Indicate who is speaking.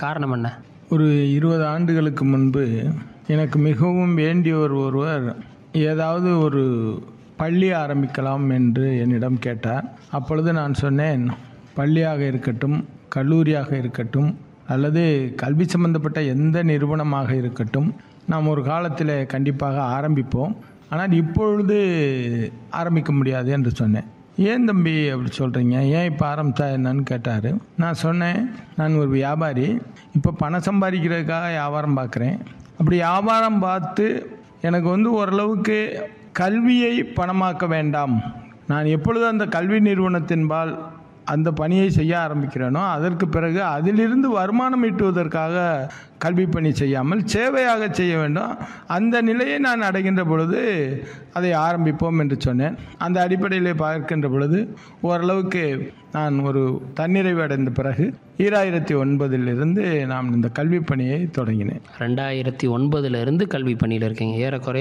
Speaker 1: காரணம் என்ன
Speaker 2: ஒரு இருபது ஆண்டுகளுக்கு முன்பு எனக்கு மிகவும் வேண்டியவர் ஒருவர் ஏதாவது ஒரு பள்ளி ஆரம்பிக்கலாம் என்று என்னிடம் கேட்டார் அப்பொழுது நான் சொன்னேன் பள்ளியாக இருக்கட்டும் கல்லூரியாக இருக்கட்டும் அல்லது கல்வி சம்பந்தப்பட்ட எந்த நிறுவனமாக இருக்கட்டும் நாம் ஒரு காலத்தில் கண்டிப்பாக ஆரம்பிப்போம் ஆனால் இப்பொழுது ஆரம்பிக்க முடியாது என்று சொன்னேன் ஏன் தம்பி அப்படி சொல்கிறீங்க ஏன் இப்போ ஆரம்பித்தா என்னன்னு கேட்டார் நான் சொன்னேன் நான் ஒரு வியாபாரி இப்போ பணம் சம்பாதிக்கிறதுக்காக வியாபாரம் பார்க்குறேன் அப்படி வியாபாரம் பார்த்து எனக்கு வந்து ஓரளவுக்கு கல்வியை பணமாக்க வேண்டாம் நான் எப்பொழுது அந்த கல்வி நிறுவனத்தின்பால் அந்த பணியை செய்ய ஆரம்பிக்கிறேனோ அதற்கு பிறகு அதிலிருந்து வருமானம் ஈட்டுவதற்காக கல்வி பணி செய்யாமல் சேவையாக செய்ய வேண்டும் அந்த நிலையை நான் அடைகின்ற பொழுது அதை ஆரம்பிப்போம் என்று சொன்னேன் அந்த அடிப்படையில் பார்க்கின்ற பொழுது ஓரளவுக்கு நான் ஒரு தன்னிறைவு அடைந்த பிறகு ஈராயிரத்தி ஒன்பதிலிருந்து நான் இந்த கல்வி பணியை தொடங்கினேன்
Speaker 1: ரெண்டாயிரத்தி ஒன்பதுல இருந்து கல்வி பணியில் இருக்கீங்க ஏறக்குறைய